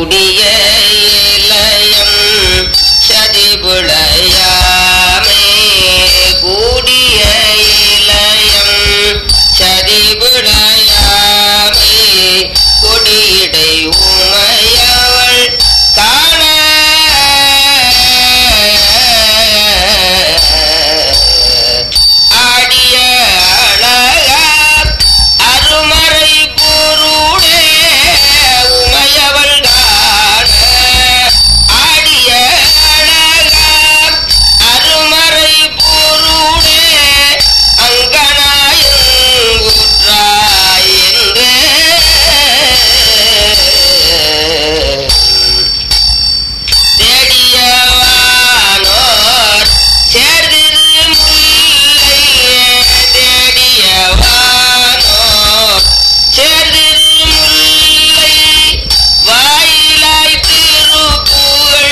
கூடிய இளையம் சதிபுளையாமே கூடிய இளையம் சதிபுளையாமே கொடியடை உமையவள் காண ஆடிய அழகா அருமறை பொருளே உமையவள் காண ஆடிய அழகா அருமறை பொருளே அங்கனாயும் உற்றாய் என்றே தேடியவானோர் சேர்திரு முல்லையே தேடியவானோர் சேர்திரு முல்லை வாயிலாய் திருப்புகழ்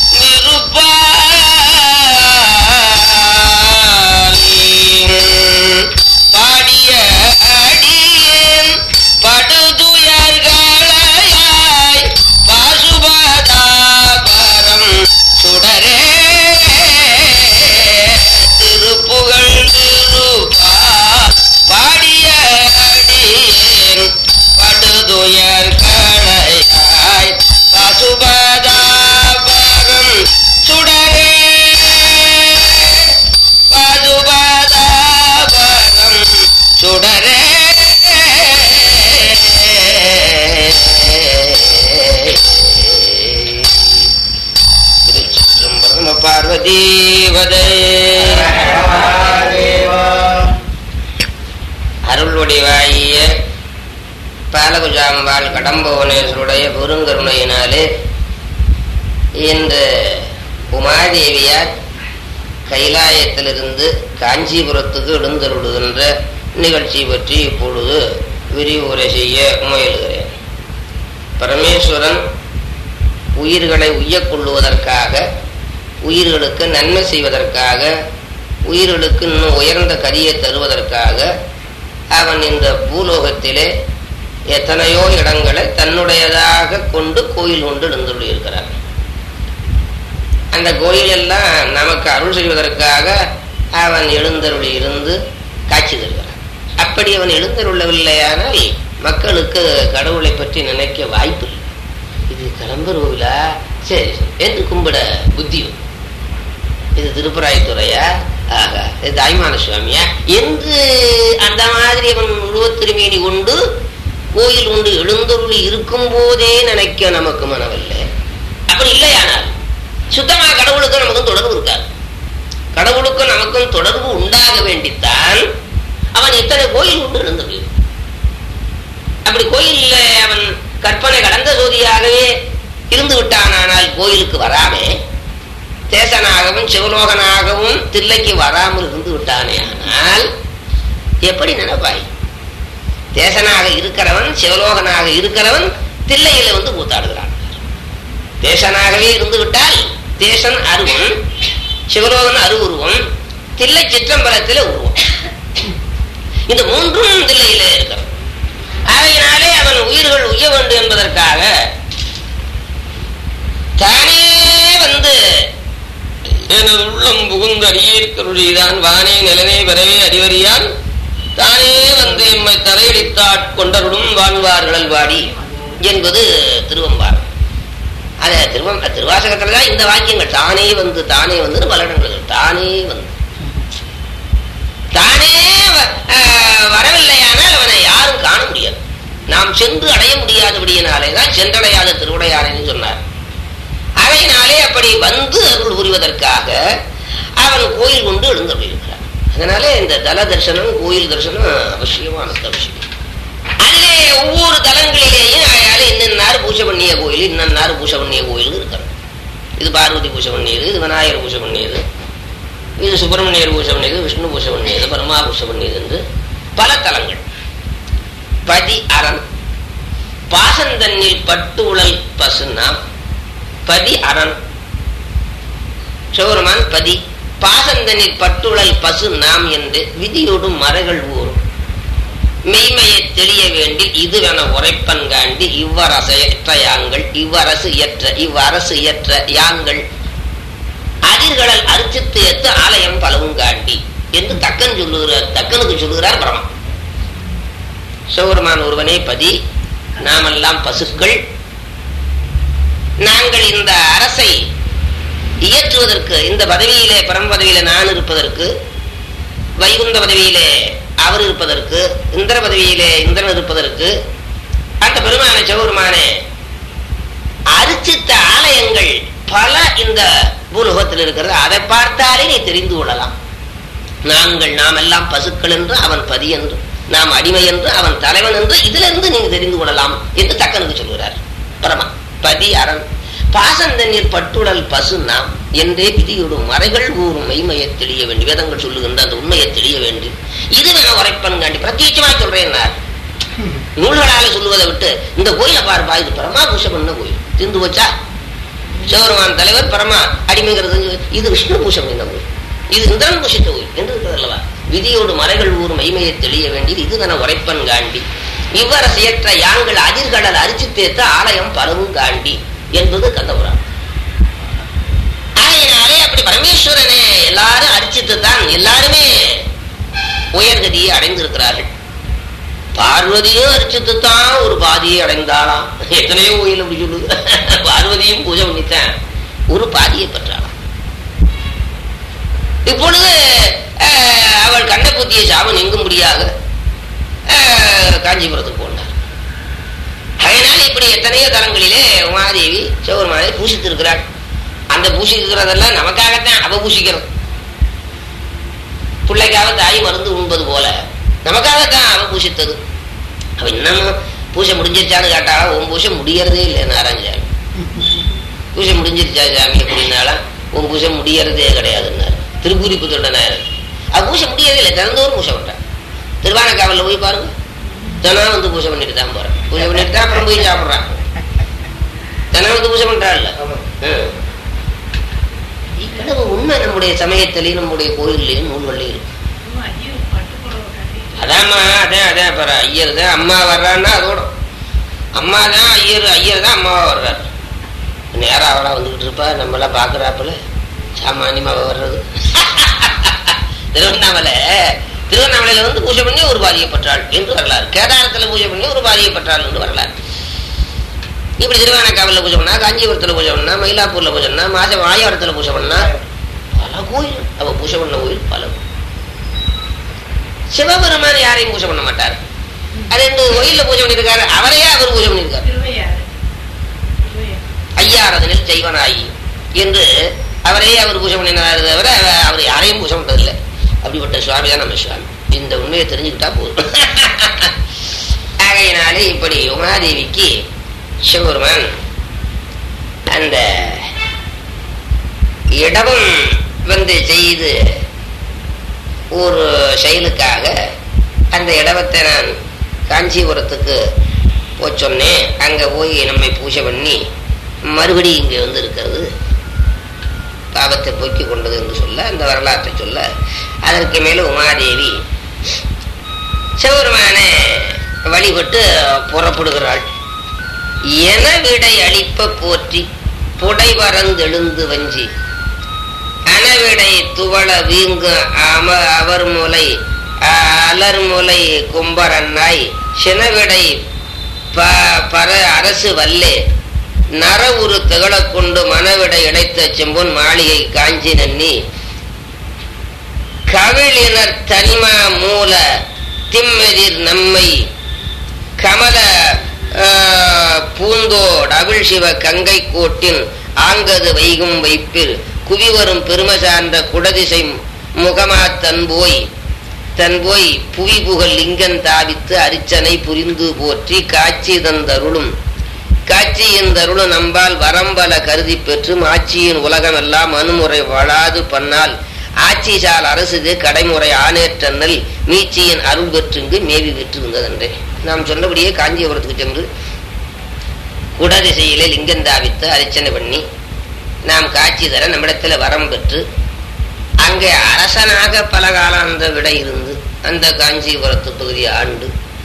நிருப்பால் பாடிய அடியேன் படுதுயர்களாய் பாசுபதாபரம் சுடரே திருப்புகழ் திருப்பா பாடிய அடியேன் படுதுயர்களாய் பாசுபதாபரம் சுடரே பாதுபாதாபரம் சுடரே திருச்சிற்றம்பலம் பார்வதீவதே அருள் வடிவாகிய பாலகுஜாம்பாள் கடம்பவனேஸ்வருடைய பெருங்கருணையினாலே இந்த உமாதேவியார் கைலாயத்திலிருந்து காஞ்சிபுரத்துக்கு எழுந்தருளுகின்ற நிகழ்ச்சி பற்றி இப்பொழுது விரிவுரை செய்ய முயலுகிறேன் பரமேஸ்வரன் உயிர்களை உய்யக் கொள்ளுவதற்காக உயிர்களுக்கு நன்மை செய்வதற்காக உயிர்களுக்கு இன்னும் உயர்ந்த கதியை தருவதற்காக அவன் இந்த பூலோகத்திலே எத்தனையோ இடங்களை தன்னுடையதாக கொண்டு கோயில் கொண்டு எழுந்துள்ளிருக்கிறார் அந்த கோயில் எல்லாம் நமக்கு அருள் செய்வதற்காக அவன் எழுந்தருளி இருந்து காட்சி தருகிறான் அப்படி அவன் எழுந்தருளவில்லையானால் மக்களுக்கு கடவுளை பற்றி நினைக்க வாய்ப்பு இல்லை இது கடம்பர் கோவிலா சரி சரி என்று கும்பிட புத்தி வரும். இது திருப்பராயத்துறையா ஆகா இது தாய்மான சுவாமியா என்று அந்த மாதிரி அவன் உருவத்திருமேனி கொண்டு கோயில் கொண்டு எழுந்தருளி இருக்கும் போதே நினைக்க நமக்கு மனமில்லை அப்படி இல்லையானால் சுத்தமா கடவுளுக்கும் நமக்கும் தொடர்பு இருக்காது கடவுளுக்கும் நமக்கும் தொடர்பு உண்டாக வேண்டித்தான் அவன் இத்தனை கோயில் கொண்டு எழுந்தருளி அப்படி கோயில்ல அவன் கற்பனை கடந்த ஜோதியாகவே இருந்து விட்டானால் கோயிலுக்கு வராமே தேசனாகவும் சிவலோகனாகவும் தில்லைக்கு வராமல் இருந்து விட்டானே ஆனால் எப்படி நினைப்பாய் தேசனாக இருக்கிறவன் சிவலோகனாக இருக்கிறவன் தில்லையில வந்து கூத்தாடுகிறான் தேசனாகவே இருந்து விட்டால் தேசன் அருவம் சிவலோகன் அருவுருவம் தில்லை சிற்றம்பலத்தில உருவம் இந்த மூன்றும் தில்லையில இருக்கிறது ஆகையினாலே அவன் உயிர்கள் உய்ய வேண்டும் என்பதற்காக தானே வந்து எனது உள்ளம் புகுந்து அடியேற்கருளிதான் வானே நிலனே வரவே அறிவறியான் தானே வந்து எம்மை தலையடித்தாட் கொண்டருடும் வாழ்வார்கள் வாடி என்பது திருவம்பார் அத திருவம் திருவாசகத்துல தான் இந்த வாக்கியங்கள் தானே வந்து தானே வந்து பல இடங்கள் இருக்கு. தானே வந்து தானே வ- ஆஹ் வரவில்லையானால் அவனை யாரும் காண முடியாது நாம் சென்று அடைய முடியாதபடியினாலே தான் சென்றடையாத திருவுடையானேன்னு சொன்னார் அதையினாலே அப்படி வந்து அருள் புரிவதற்காக அவன் கோயில் கொண்டு எழுந்தருளியிருக்கிறார் அதனாலே இந்த தல தரிசனம் கோயில் தரிசனம் அவசியமானது அவசியம் அதிலே ஒவ்வொரு தலங்களிலேயும் அயால இன்னின்னார் பூஜை பண்ணிய கோயில் இன்னன்னார் பூஜை பண்ணிய கோயில் இருக்கிறது இது பார்வதி பூஜை பண்ணியது இது விநாயகர் பூஜை பண்ணியது இது சுப்பிரமணியர் பூஜை பண்ணியது விஷ்ணு பூஜை பண்ணியது பரமா பூஜை பண்ணியது என்று பல தலங்கள் பதி அரண் பாசந்தன்னில் பட்டு உழல் பசுனாம் பதி அரண் சௌரமான் பதி பாசந்தனில் பட்டுழல் பசு நாம் என்று விதியோடும் மறைகள் ஊறும் மெய்மையை தெளிய வேண்டி இதுவென உரைப்பன் காண்டி இவ்வரசு ஏற்ற யாங்கள் இவ்வரசு இயற்ற இவ்வரசு இயற்ற யாங்கள் அதிர்களால் அரிச்சித்து ஏத்து ஆலயம் பலவும் காண்டி என்று தக்கன் சொல்லுகிறார் தக்கனுக்கு சொல்லுகிறார் பிரமா சிவபெருமான் ஒருவனே பதி நாமெல்லாம் பசுக்கள் நாங்கள் இந்த அரசை இயற்றுவதற்கு இந்த பதவியிலே பரம பதவியிலே நான் இருப்பதற்கு வைகுந்த பதவியிலே அவர் இருப்பதற்கு இந்திர பதவியிலே இந்திரன் இருப்பதற்கு அந்த பெருமான சிவபெருமானே அரிச்சித்த ஆலயங்கள் பல இந்த பூலோகத்தில் இருக்கிறது அதை பார்த்தாலே நீ தெரிந்து கொள்ளலாம் நாங்கள் நாம் எல்லாம் பசுக்கள் என்று அவன் பதி என்று நாம் அடிமை என்று அவன் தலைவன் என்று இதிலிருந்து நீங்க தெரிந்து கொள்ளலாம் என்று தக்கனுக்கு சொல்கிறார் பரமா பதி அரண் பாசந்தண்ணீர் பட்டுடல் பசு நாம் என்றே விதியோடும் மறைகள் ஊறும் மெய்மையை தெளிய வேண்டி வேதங்கள் சொல்லுகின்ற அந்த உண்மையை தெளிய வேண்டி இது வேணா உரைப்பன் காண்டி பிரத்யேகமா சொல்றேன் நூல்களால சொல்லுவதை விட்டு இந்த கோயிலை பாருப்பா இது பரமா பூஷை பண்ண கோயில் திந்து வச்சா சிவபெருமான் தலைவர் பரமா அடிமைங்கிறது இது விஷ்ணு பூஷம் என்ன கோயில் இது இந்திரன் பூஷித்த கோயில் என்று இருக்கிறது அல்லவா விதியோடு மறைகள் ஊறும் மைமையை தெளிய வேண்டியது இது தான உரைப்பன் காண்டி இவ்வாறு செயற்ற யாங்கள் அதிர்கடல் அரிச்சு தேத்த ஆலயம் பலவும் காண்டி என்பது கந்தபுராணம் ஆகையினாலே அப்படி பரமேஸ்வரனை எல்லாரும் அரிச்சித்து தான் எல்லாருமே உயர்கதியை அடைந்திருக்கிறார்கள் பார்வதியும் அரிச்சித்து தான் ஒரு பாதியை அடைந்தாளாம் எத்தனையோ கோயில் அப்படி சொல்லுது பார்வதியும் பூஜை பண்ணித்தான் ஒரு பாதியை பெற்றாளாம் இப்பொழுது அஹ், அவள் கண்ண புத்திய சாபம் நீங்கும்படியாக அஹ், காஞ்சிபுரத்துக்கு போனார் அதனால இப்படி எத்தனையோ தலங்களிலே உமாதேவி சிவபெருமானை பூசித்திருக்கிறாள் அந்த பூசிக்கிறதெல்லாம் நமக்காகத்தான் அவ பூசிக்கிறது பிள்ளைக்காக தாய் மருந்து உண்பது போல நமக்காகத்தான் அவ பூசித்தது அவ இன்னமும் பூஜை முடிஞ்சிருச்சான்னு கேட்டாலும் உன் பூஜை முடியறதே இல்லை நாராயணசாமி பூஜை முடிஞ்சிருச்சா சாமி அப்படின்னாலும் உன் பூஜை முடியறதே கிடையாதுன்னாரு திருப்பூரிப்புத்தோட நாயர் அவ பூஜை முடியறதே இல்லை தினந்தோறும் பூஜை பண்றான் திருவானக்காவலில் போய் பாருங்க தினம் வந்து பூஜை பண்ணிட்டு தான் போறேன் பூஜை பண்ணிட்டு தான் அப்புறம் போய் சாப்பிட்றான் தினம் வந்து பூஜை பண்றாள்ல ம். இக்கடவு உண்மை நம்முடைய சமயத்திலையும் நம்முடைய கோயில்லையும் நூல்கள்லையும் இருக்கு அதாம்மா அதான் அதான் இப்ப ஐயர் தான் அம்மா வர்றான்னா அதோட அம்மா தான் ஐயர் ஐயர் தான் அம்மாவா வர்றாரு நேரம் அவளா வந்துகிட்டு இருப்பா நம்மளாம் பாக்குறாப்புல சாமானியமாக வர்றது திருவண்ணாமலை திருவண்ணாமலையில வந்து பூஜை பண்ணி ஒரு பாதியப்பட்டாள் என்று வரலாறு கேதாரத்துல பூஜை பண்ணி ஒரு பாதியப்பட்டாள் என்று வரலாறு இப்படி திருவானக்காவலில் பூஜை பண்ணா காஞ்சிபுரத்துல பூஜை பண்ணா மயிலாப்பூர்ல பூஜை பண்ணா மாச மாயாவரத்துல பூஜை பண்ணா பல கோயில் அவ பூஜை பண்ண கோயில் பல சிவபெருமான் யாரையும் பூஜை பண்ண மாட்டார் அது ரெண்டு கோயில்ல பூஜை பண்ணிருக்காரு அவரையே அவர் பூஜை பண்ணிருக்காரு ஐயாரதனில் செய்வனாயி என்று அவரையே அவர் பூஜை பண்ணினாரு தவிர அவ- அவர் யாரையும் பூஜை பண்றதில்லை அப்படிப்பட்ட சுவாமி தான் நம்ம சுவாமி இந்த உண்மையை தெரிஞ்சுக்கிட்டா போதும் ஆகையினாலே இப்படி உமாதேவிக்கு சிவபெருமான் அந்த இடமும் வந்து செய்து ஒரு செயலுக்காக அந்த இடவத்தை நான் காஞ்சிபுரத்துக்கு போய் சொன்னேன் அங்கே போய் நம்மை பூஜை பண்ணி மறுபடி இங்கே வந்து இருக்கிறது பாவத்தை போக்கி கொண்டது என்று சொல்ல அந்த வரலாற்றை சொல்ல அதற்கு மேலே உமாதேவி சிவபெருமானை வழிபட்டு புறப்படுகிறாள் என விடை அளிப்ப போற்றி புடைவரந்தெழுந்து வஞ்சி அனவிடை துவள வீங்கு அம அவர் முலை அலர் முலை கும்பரன்னாய் சினவிடை ப பர அரசு வல்லே நர உரு திகழக் கொண்டு மனவிடை இடைத்த செம்பொன் மாளிகை காஞ்சி நன்னி கவிழினர் தனிமா மூல திம்மெதிர் நம்மை கமல ஆஹ், பூந்தோட் அவிழ் சிவ கங்கை கோட்டின் ஆங்கது வைகும் வைப்பில் குவிவரும் பெருமை சார்ந்த குடதிசை முகமா தன்போய் தன்போய் புவி புகழ் லிங்கன் தாவித்து அரிச்சனை புரிந்து போற்றி காட்சி தந்தருளும் காட்சியின் தருளும் நம்பால் வரம்பல கருதி பெற்றும் ஆட்சியின் உலகமெல்லாம் அனுமுறை வளாது பண்ணால் ஆட்சிசால் அரசுது கடைமுறை ஆனேற்றன்னல் மீட்சியின் அருள் பெற்றுங்கு மேவி விற்றிருந்ததன்றே நாம் சொன்னபடியே காஞ்சிபுரத்துக்கு சென்று குடதிசையிலே லிங்கம் தாவித்து அர்ச்சனை பண்ணி நாம் காட்சி தர நம்மிடத்துல வரம் பெற்று அங்கே அரசனாக பல காலம் அந்த விடை இருந்து அந்த காஞ்சிபுரத்து பகுதியை ஆண்டு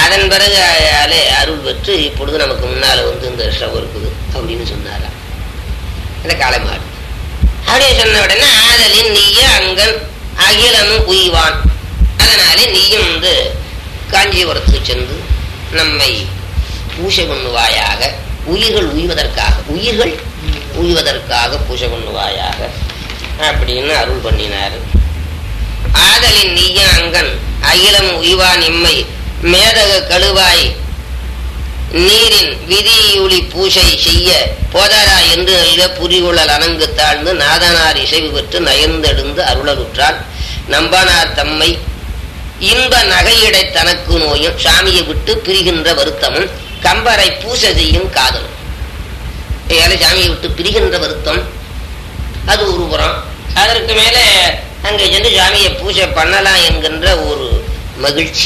அதன் பிறகு அலே அருள் பெற்று இப்பொழுது நமக்கு முன்னால வந்து இந்த ஷவ் இருக்குது அப்படின்னு சொன்னாராம் இந்த காளை மாடு அப்படியே சொன்ன உடனே ஆதலின் நீய அங்கன் அகிலமும் உய்வான் அதனாலே நீயும் வந்து காஞ்சிபுரத்துக்கு சென்று நம்மை பூஜை பண்ணுவாயாக உயிர்கள் உய்வதற்காக உயிர்கள் உய்வதற்காக பூஜை பண்ணுவாயாக அப்படின்னு அருள் பண்ணினார் ஆதலின் நீய அங்கன் அகிலம் உய்வான் இம்மை மேதக கழுவாய் நீரின் விதியுளி பூசை செய்ய போதாரா என்று நல்க புரிகுழல் அணங்கு தாழ்ந்து நாதனார் இசைவு பெற்று நயர்ந்தெழுந்து அருளலுற்றால் நம்பனார் தம்மை இன்ப நகையிடை தனக்கு நோயும் சாமியை விட்டு பிரிகின்ற வருத்தமும் கம்பரை பூசை செய்யும் காதலும் ஏழை சாமியை விட்டு பிரிகின்ற வருத்தம் அது ஒரு புறம் அதற்கு மேலே அங்கே சென்று சாமியை பூஜை பண்ணலாம் என்கின்ற ஒரு மகிழ்ச்சி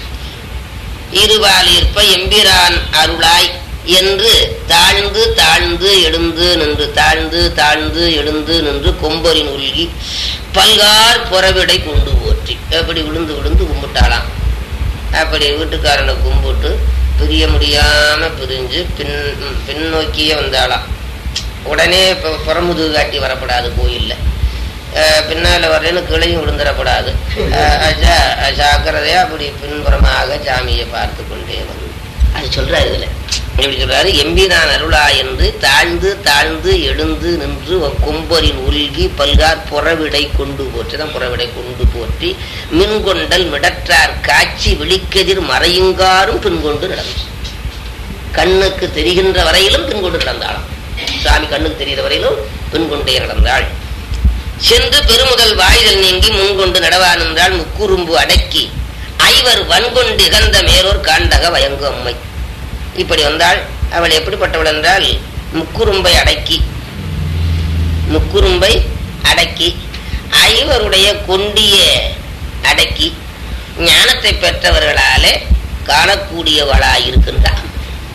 இருபால் இருப்ப எம்பிரான் அருளாய் என்று தாழ்ந்து தாழ்ந்து எழுந்து நின்று தாழ்ந்து தாழ்ந்து எழுந்து நின்று கொம்பரின் உள்கி பல்கார் புறவிடை கொண்டு போற்றி அப்படி விழுந்து விழுந்து கும்பிட்டாளாம் அப்படி வீட்டுக்காரனை கும்பிட்டு பிரிய முடியாம பிரிஞ்சு பின் பின்னோக்கியே வந்தாளாம் உடனே இப்போ புறமுதுகு காட்டி வரப்படாது கோயில்ல அஹ் பின்னால வரேன்னு கிளையும் விழுந்துடக்கூடாது அஹ் ஜா- ஜாக்கிரதையா அப்படி பின்புறமாக சாமியை பார்த்து கொண்டே வந்து அது சொல்றாரு இதுல எப்படி சொல்றாரு எம்பிதான் அருளா என்று தாழ்ந்து தாழ்ந்து எழுந்து நின்று கொம்பரின் உள்கி பல்கார் புறவிடை கொண்டு போற்றி தான் புறவிடை கொண்டு போற்றி மின்கொண்டல் மிடற்றார் காட்சி விழிக்கெதிர் மறையுங்காரும் பின்கொண்டு நடந்து கண்ணுக்கு தெரிகின்ற வரையிலும் பின்கொண்டு நடந்தாளாம் சாமி கண்ணுக்கு தெரிகிற வரையிலும் பின்கொண்டே நடந்தாள் சென்று பெருமுதல் வாய்தல் நீங்கி முன்கொண்டு நடவா நின்றால் முக்குறும்பு அடக்கி ஐவர் வன்கொண்டு இகந்த மேலோர் காண்டக வயங்கு அம்மை இப்படி வந்தால் அவள் எப்படிப்பட்டவள் என்றால் முக்குறும்பை அடக்கி முக்குறும்பை அடக்கி ஐவருடைய கொண்டிய அடக்கி ஞானத்தை பெற்றவர்களாலே காணக்கூடியவளாய் இருக்கின்றார்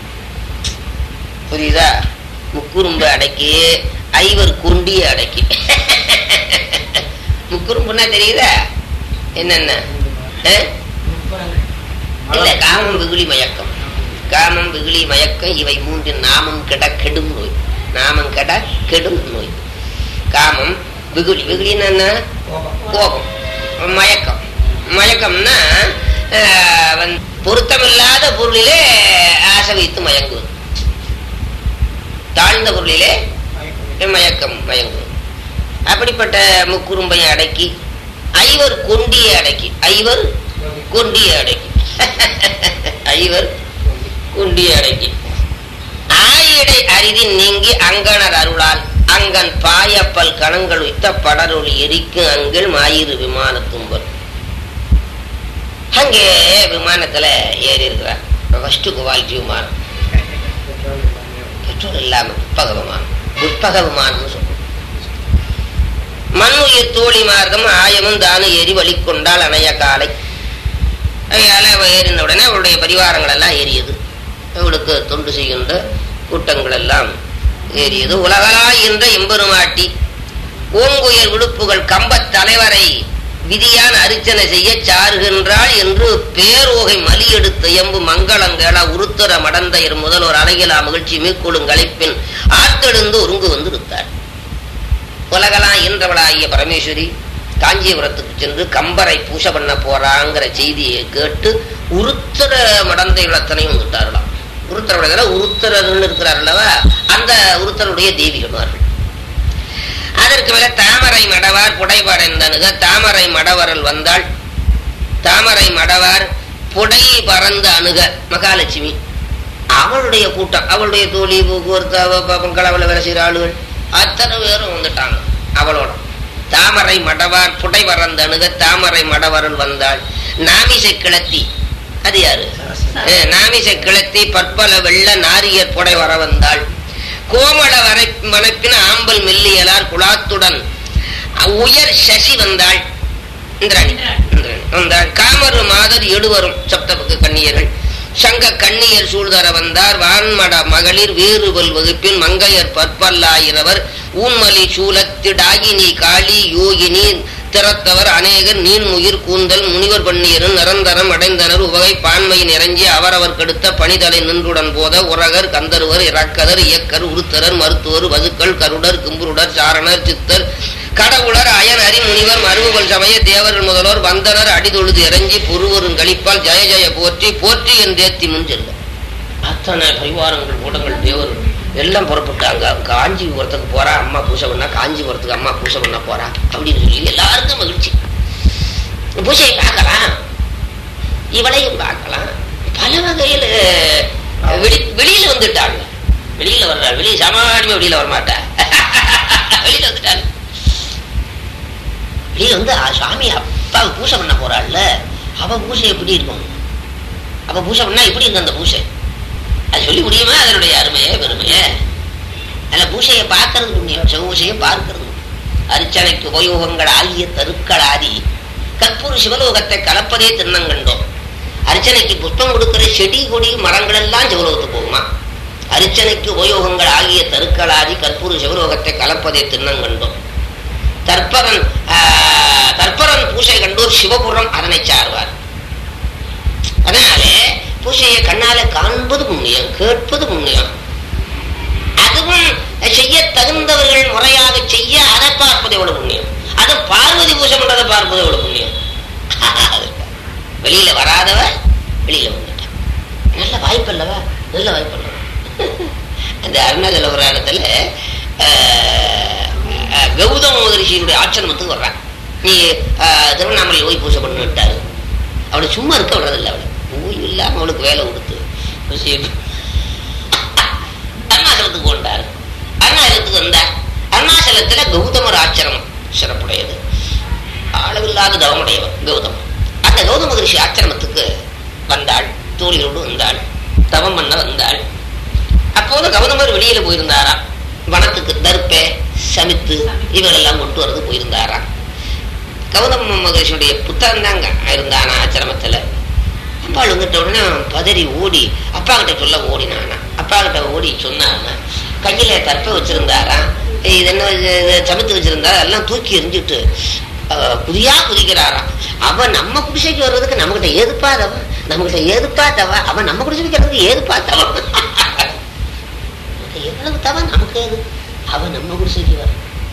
புரியுதா முக்குறும்பை அடக்கி ஐவர் கொண்டிய அடக்கி முக்குறும்புன்னா தெரியுதா என்னென்ன ஆ? இல்ல காமம் வெகுளி மயக்கம் காமம் வெகுளி மயக்கம் இவை மூன்றின் நாமம் கெட கெடும் நோய் நாமம் கெட கெடும் நோய் காமம் வெகுளி வெகுளின்னா என்ன கோபம் மயக்கம் மயக்கம்னா ஆஹ், வந்து பொருத்தமில்லாத பொருளிலே ஆசை வைத்து மயங்குவது தாழ்ந்த பொருளிலே மயக்கம் மயங்குவது அப்படிப்பட்ட முக்குறும்பை அடக்கி ஐவர் கொண்டியை அடக்கி ஐவர் கொண்டியை அடக்கி ஐவர் கொண்டியை அடக்கி ஆயிடை அரிதின் நீங்கி அங்கனர் அருளால் அங்கன் பாயப்பல் கணங்கள் உய்த்த படரொளி எரிக்கும் அங்கில் மாயிரு விமான தும்பல் அங்கே விமானத்துல ஏறி இருக்கிறார் ஃபர்ஸ்ட் குவாலிட்டி விமானம் பெட்ரோல் இல்லாம புட்பக விமானம் புட்பக விமானம்னு சொல்றோம் மண் உயிர் தோழி மார்க்கம் ஆயமும் தானும் ஏறி வழிகொண்டால் அணைய காலை அதனால அவ ஏறின உடனே அவளுடைய பரிவாரங்கள் எல்லாம் ஏறியது அவளுக்கு தொண்டு செய்கின்ற கூட்டங்கள் எல்லாம் ஏறியது உலகளாய் என்ற எம்பெருமாட்டி ஓங்குயர் விடுப்புகள் கம்பத் தலைவரை விதியான் அர்ச்சனை செய்ய சாருகின்றாள் என்று பேரோகை மலி எடுத்து எம்பு மங்களங்கள உருத்தர மடந்தையர் முதல்வர் அழகிலா மகிழ்ச்சி மேற்கொள்ளும் களைப்பின் ஆத்தெழுந்து ஒருங்கு வந்து இருத்தாள் உலகலாம் இன்றவளாகிய பரமேஸ்வரி காஞ்சிபுரத்துக்கு சென்று கம்பரை பூசை பண்ண போறாங்கிற செய்தியை கேட்டு உருத்தர மடந்தைகள் அத்தனையும் வந்துட்டார்களாம் உருத்தரோட உருத்தரர்கள் இருக்கிறார் அல்லவா அந்த உருத்தருடைய தேவிகமார்கள் அதற்கு மேல தாமரை மடவார் புடைபடைந்தனுக தாமரை மடவரல் வந்தாள் தாமரை மடவார் புடை பறந்து அணுக மகாலட்சுமி அவளுடைய கூட்டம் அவளுடைய தோழி போக்குவரத்து அவ ப- பங்களவில் வேலை செய்கிற ஆளுகள் அத்தனை பேரும் வந்துட்டாங்க அவளோட தாமரை மடவார் புடை பறந்து அணுக தாமரை மடவரல் வந்தாள் நாமிசை கிளத்தி அது யாரு அஹ், நாமிசை கிளத்தி பற்பல வெள்ள நாரியர் புடை வர வந்தாள் கோமள வரை மணப்பின் ஆம்பல் மெல்லியலார் குலாத்துடன் உயர் சசி வந்தாள் இந்திராணி இந்திராணி வந்தாள் காமரு மாதர் எடுவரும் சப்தபுக்கு கண்ணியர்கள் சங்க கண்ணியர் சூழ்தர வந்தார் வான்மட மகளிர் வேறுபல் வகுப்பில் மங்கையர் பற்பல்லாயிரவர் ஊன்மலி சூலத்திடாகினி காளி யோகினி திறத்தவர் அநேகர் நீன் உயிர் கூந்தல் முனிவர் பண்ணியரும் நிரந்தரம் அடைந்தனர் உவகை பான்மையின் இறங்கி அவரவர் கெடுத்த பணிதலை நின்றுடன் போத உரகர் கந்தருவர் இறக்கதர் இயக்கர் உருத்தரர் மருத்துவர் வதுக்கள் கருடர் கிம்புருடர் சாரணர் சித்தர் கடவுளர் அயன் அரி முனிவர் மருவுகள் சமய தேவர்கள் முதல்வர் வந்தனர் அடிதொழுது இறங்கி பொறுவரும் கழிப்பால் ஜெய ஜெய போற்றி போற்றி என்றேத்தி முன் செல்ல அத்தனை பரிவாரங்கள் கூட்டங்கள் தேவர்கள் எல்லாம் புறப்பட்டாங்க காஞ்சிபுரத்துக்கு போறா அம்மா பூசை பண்ணா காஞ்சிபுரத்துக்கு அம்மா பூசை பண்ண போறா அப்படின்னு சொல்லி எல்லாருக்கும் மகிழ்ச்சி பூசையை பார்க்கலாம் இவளையும் பார்க்கலாம் பல வகையில வெளி வெளியில வந்துட்டாங்க வெளியில வர்றாள் வெளியே சாமானியமா வெளியில வரமாட்டா வெளியில வந்துட்டாங்க வெளியில வந்து ஆ, சாமி அப்பாவை பூசை பண்ண போறாள்ல அவ பூசை எப்படி இருக்கும் அவ பூசை பண்ணா எப்படி இருக்கும் அந்த பூசை அது சொல்லி முடியுமா அதனுடைய அருமையே பெருமையே அல்ல பூசையை பார்க்கறது புண்ணியம் சிவபூசையை பார்க்கறது புண்ணியம். அர்ச்சனைக்கு உபயோகங்கள் ஆகிய தருக்களாதி கற்பூர சிவலோகத்தை கலப்பதே திண்ணங்கண்டோம் அர்ச்சனைக்கு புஷ்பம் கொடுக்கிற செடி கொடி மரங்கள் எல்லாம் சிவலோகத்துக்கு போகுமா அர்ச்சனைக்கு உபயோகங்கள் ஆகிய தருக்களாதி கற்பூர சிவலோகத்தை கலப்பதே திண்ணங்கண்டோம் தற்பரன் ஆஹ், தற்பரன் பூசை கண்டோர் சிவபுரம் அதனை சார்வார் அதனாலே பூசையை கண்ணால காண்பது புண்ணியம் கேட்பது புண்ணியம் அதுவும் செய்ய தகுந்தவர்கள் முறையாக செய்ய அதை பார்ப்பது எவ்வளவு புண்ணியம் அது பார்வதி பூஜை பண்றதை பார்ப்பது எவ்வளவு புண்ணியம் வெளியில வராதவ வெளியில வந்துட்டான் நல்ல வாய்ப்பு அல்லவா நல்ல வாய்ப்பு அல்லவா அந்த அருணாச்சல புராணத்துல ஆஹ், ஆஹ், கௌதம மகரிஷியினுடைய ஆச்சரணத்துக்கு வர்றான் நீ ஆஹ், திருவண்ணாமலையில் போய் பூஜை பண்ணு விட்டாரு அவளை சும்மா இருக்க விடுறதில்ல அவளை ஓய்வு இல்லாம அவளுக்கு வேலை கொடுத்து விஷயம் அருணாச்சலத்துக்கு கொண்டார் அருணாச்சலத்துக்கு வந்தார் அருணாச்சலத்துல கௌதமர் ஆச்சரணம் சிறப்புடையது அளவில்லாத தவமுடையவர் கௌதமர் அந்த கௌதம ரிஷி ஆச்சிரமத்துக்கு வந்தாள் தோழிகளோடு வந்தாள் தவம் பண்ண வந்தாள் அப்போது கௌதமர் வெளியில போயிருந்தாராம் வனத்துக்கு தர்ப்பே சமித்து இவரெல்லாம் கொண்டு வரது போயிருந்தாராம் கௌதம மகரிஷியுடைய புத்தகம் தாங்க இருந்தானா ஆச்சிரமத்துல அப்பாள் வந்துட்ட உடனே பதறி ஓடி அப்பா கிட்ட சொல்ல ஓடினானா அப்பா கிட்ட ஓடி சொன்னானா கையில தற்ப வச்சிருந்தாராம் இது என்ன இது இது சமைத்து வச்சிருந்தா எல்லாம் தூக்கி எறிஞ்சிட்டு அஹ், குதியா குதிக்கிறாராம் அவன் நம்ம குடிசைக்கு வர்றதுக்கு நம்மகிட்ட ஏதுப்பா தவ நம்மகிட்ட ஏதுப்பா தவ அவன் நம்ம குடிசைக்கு வர்றதுக்கு ஏதுப்பா தவ எவ்வளவு தவ நமக்கு ஏது அவன் நம்ம குடிசைக்கு வர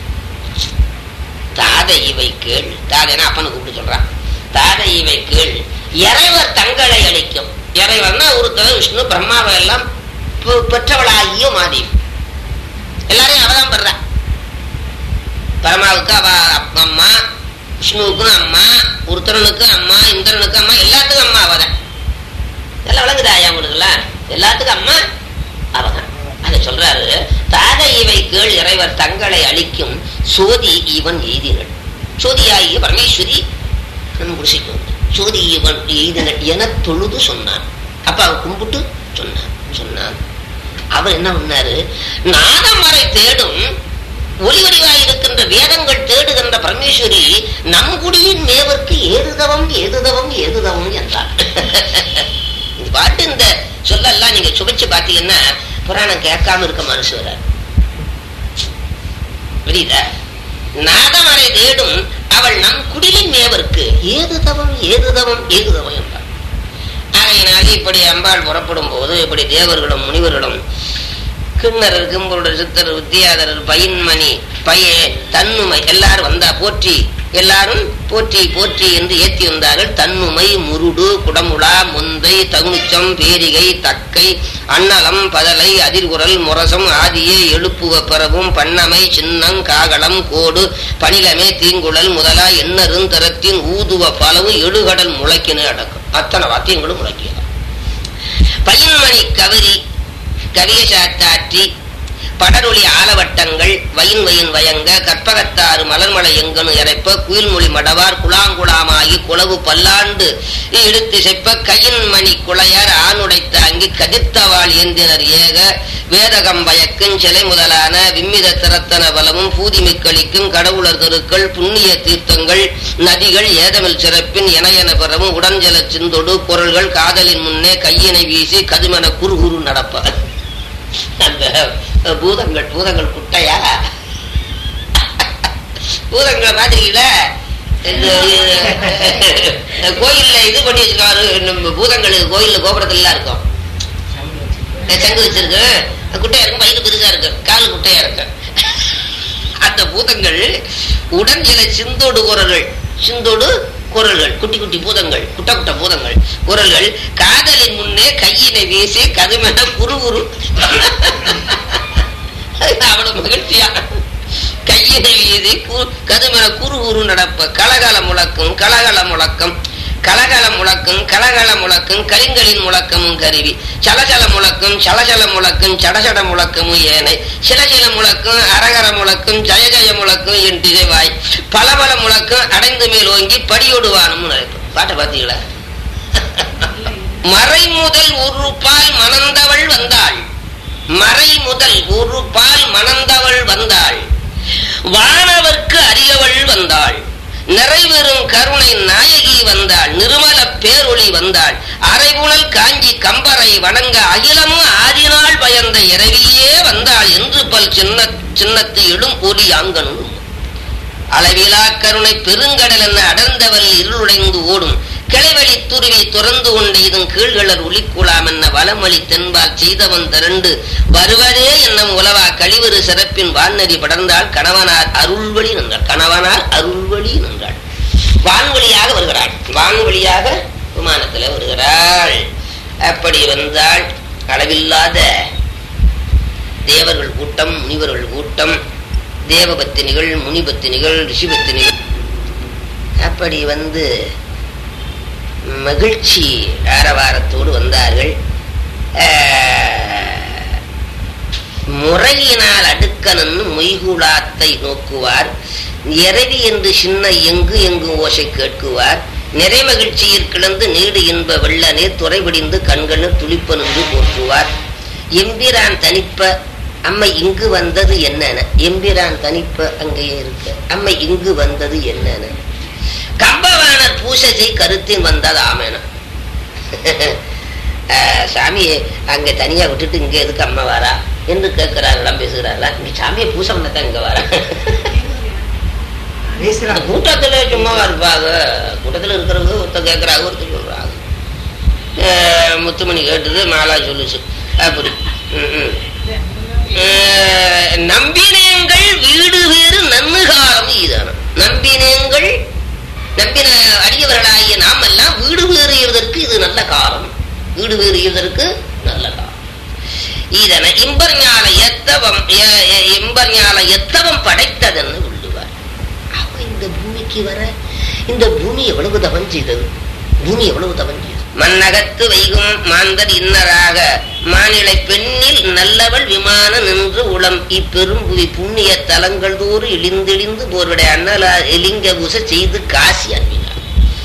தாதை இவை கேள் தாதைனா அப்பனை கூப்பிட்டு சொல்றான் தாதை இவை கேள் இறைவர் தங்களை அளிக்கும் இறைவர்னா ஒருத்தர் விஷ்ணு பிரம்மாவை எல்லாம் பெ- பெற்றவளாகிய மாதி எல்லாரையும் அவதான் பெறா பரமாவுக்கு அவ அப்~ அம்மா விஷ்ணுவுக்கும் அம்மா உருத்தரனுக்கு அம்மா இந்திரனுக்கு அம்மா எல்லாத்துக்கும் அம்மா அவதான் எல்லாம் விளங்குதா ஐயா உங்களுக்குலாம் எல்லாத்துக்கும் அம்மா அவதான் அதை சொல்றாரு தாதை இவை கேள் இறைவர் தங்களை அளிக்கும் சோதி இவன் எய்தினள் சோதியாகிய பரமேஸ்வரி நம்ம குடிசைக்கு வந்து சோதி இவன் எய்தினள் என தொழுது சொன்னான் அப்ப அவன் கும்பிட்டு சொன்னான் சொன்னான் அவர் என்ன பண்ணாரு நாதமறை தேடும் ஒளி வடிவாய் இருக்கின்ற வேதங்கள் தேடுகின்ற பரமேஸ்வரி நம் குடியின் மேவர்க்கு ஏதுதவம் ஏதுதவம் ஏதுதவம் என்றார் இந்த பாட்டு இந்த சொல்லெல்லாம் நீங்க சுவைச்சு பாத்தீங்கன்னா புராணம் கேட்காம இருக்க மனசு வராது புரியுதா நாதமறை தேடும் அவள் நம் குடிலின் மேவர்க்கு ஏது தவம் ஏது தவம் ஏது தவம் என்றார் ஆகையினாலே இப்படி அம்பாள் புறப்படும் போது இப்படி தேவர்களும் முனிவர்களும் கிண்ணறர் கிம்பருடர் சித்தர் வித்தியாதரர் பயின்மணி பய தன்னுமை எல்லாரும் வந்தா போற்றி எல்லாரும் போற்றி போற்றி என்று ஏத்தி வந்தார்கள் தன்னுமை முருடு குடமுடா முந்தை தகுனிச்சம் பேரிகை தக்கை அன்னலம் பதலை அதிர்குரல் முரசம் ஆதியே எழுப்புவ பிறவும் பண்ணமை சின்னம் காகலம் கோடு பணிலமே தீங்குழல் முதலா எண்ணரும் தரத்தின் ஊதுவ பலவு எழுகடல் முளைக்கினு அடக்கும் அத்தனை வாத்தியங்களும் முளைக்கிறார் பயின்மணி கவரி கவியசாத்தாற்றி படரொளி ஆலவட்டங்கள் வயின் வயின் வயங்க கற்பகத்தாறு மலர்மலை எங்கனு இறைப்ப குயில்மொழி மடவார் குளாங்குளாமாகி குளவு பல்லாண்டு இழுத்து செப்ப கையின் மணி குளையர் ஆணுடைத்த அங்கி கதிர்த்தவாள் ஏந்தினர் ஏக வேதகம் பயக்கும் சிலை முதலான விம்மித திறத்தன பலமும் பூதிமிக்களிக்கும் கடவுளர் தெருக்கள் புண்ணிய தீர்த்தங்கள் நதிகள் ஏதமில் சிறப்பின் எனையென பெறவும் உடஞ்சல சிந்தொடு குரல்கள் காதலின் முன்னே கையினை வீசி கதுமென குறுகுறு நடப்ப அந்த பூதங்கள் பூதங்கள் குட்டையா பூதங்களை பாத்தீங்களா இது, இது, கோயில்ல இது பண்ணி வச்சிருக்காரு நம்ம பூதங்களுக்கு கோயில்ல கோபுரத்துல எல்லாம் இருக்கும் சங்கு வச்சிருக்கு குட்டையா இருக்கும் வயிறு பெருசா இருக்கு கால் குட்டையா இருக்கு அந்த பூதங்கள் உடஞ்சில சிந்தோடு குரல்கள் சிந்தோடு குரல்கள் குட்டி குட்டி பூதங்கள் குட்ட குட்ட பூதங்கள் குரல்கள் காதலின் முன்னே கையினை வீசி கதுமென குரு குரு அவ்வளவு மகிழ்ச்சியா கையினை வீசி கு- கதுமென குரு குரு நடப்ப கலகல முழக்கம் கலகல முழக்கம் கலகல முழக்கம் கலகல முழக்கம் கலிங்களின் முழக்கமும் கருவி சலசல முழக்கம் சலசல முழக்கம் சடசட முழக்கமும் ஏனை சிலசில முழக்கம் அரகர முழக்கம் ஜய ஜய முழக்கம் என் திசைவாய் பல பல முழக்கம் அடைந்து மேல் ஓங்கி படியோடுவானும் நினைப்போம் பாட்டை பார்த்தீங்களா மறை முதல் ஒரு பால் மணந்தவள் வந்தாள் மறை முதல் ஒரு பால் மணந்தவள் வந்தாள் வானவர்க்கு அரியவள் வந்தாள் நிறைவேறும் கருணை நாயகி வந்தாள் நிர்மல பேரொளி வந்தாள் அரைவுணல் காஞ்சி கம்பரை வணங்க அகிலமும் ஆதினாள் பயந்த இரவியே வந்தாள் என்று பல் சின்ன சின்னத்து இடும் ஒலி ஆங்கனும் அளவிலா கருணை பெருங்கடல் என அடர்ந்தவள் இருளுடைந்து ஓடும் கிளைவழி துருவி துறந்து கொண்ட இதன் கீழ்களர் ஒளிக்குலாம் என்ன வளமொழி தென்பால் செய்தவன் திரண்டு வருவதே என்னும் உலவா கழிவரு சிறப்பின் வான்நெறி படர்ந்தாள் கணவனார் அருள்வழி நின்றாள் கணவனார் அருள்வழி நின்றாள் வான்வழியாக வருகிறாள் வான்வழியாக விமானத்தில் வருகிறாள் அப்படி வந்தாள் அளவில்லாத தேவர்கள் கூட்டம் முனிவர்கள் கூட்டம் தேவபத்தினிகள் முனிபத்தினிகள் ரிஷிபத்தினிகள் அப்படி வந்து மகிழ்ச்சி ஆரவாரத்தோடு வந்தார்கள் ஆஹ், முறையினால் அடுக்கனன்னு மொய்குலாத்தை நோக்குவார் இரவி என்று சின்ன எங்கு எங்கு ஓசை கேட்குவார் நிறை மகிழ்ச்சியில் கிடந்து நீடு இன்ப வெள்ளனே துறைபிடிந்து கண்களில் துளிப்ப நின்று போற்றுவார் எம்பிரான் தனிப்ப அம்மை இங்கு வந்தது என்னென்ன எம்பிரான் தனிப்ப அங்கேயே இருக்க அம்மை இங்கு வந்தது என்னென்ன கம்பவாணர் பூசை கருத்தின் வந்தது ஆமேன சாமியை அங்க தனியா விட்டுட்டு இங்க எதுக்கு அம்மா வரா என்று கேட்கிறார்களாம் பேசுகிறார்களா இங்க சாமியை பூசை பண்ணத்தான் இங்க வரா அந்த கூட்டத்துல சும்மாவா இருப்பாங்க கூட்டத்துல இருக்கிறவங்க ஒருத்தர் கேட்கறாங்க ஒருத்தர் சொல்றாங்க அஹ் முத்துமணி கேட்டது மாலா சொல்லுச்சு அப்படி ம், ம். அஹ் நம்பினேங்கள் வீடு வேறு நன்னுகாலம் ஈதானம் நம்பினேங்கள் நம்பின அடியவர்களாகிய நாம் எல்லாம் வீடு வேறு எய்வதற்கு இது நல்ல காலம் வீடு வேறு எய்வதற்கு நல்ல காலம் இதனை இம்பர் ஞான எத்தவம் எ- எ- இம்பர் ஞான எத்தவம் படைத்ததென்னு உள்ளுவார் அவ இந்த பூமிக்கு வர இந்த பூமி எவ்வளவு தவம் செய்தது பூமி எவ்வளவு தவம் செய்தது மன்னகத்து வைகும் மாந்தர் இன்னராக மாநிலை பெண்ணில் நல்லவள் விமான நின்று உளம் இப்பெரும்புவி புண்ணிய தலங்கள் தோறு இழிந்திழிந்து போருடைய அண்ணலா எலிங்க பூச செய்து காசி அன்பினார்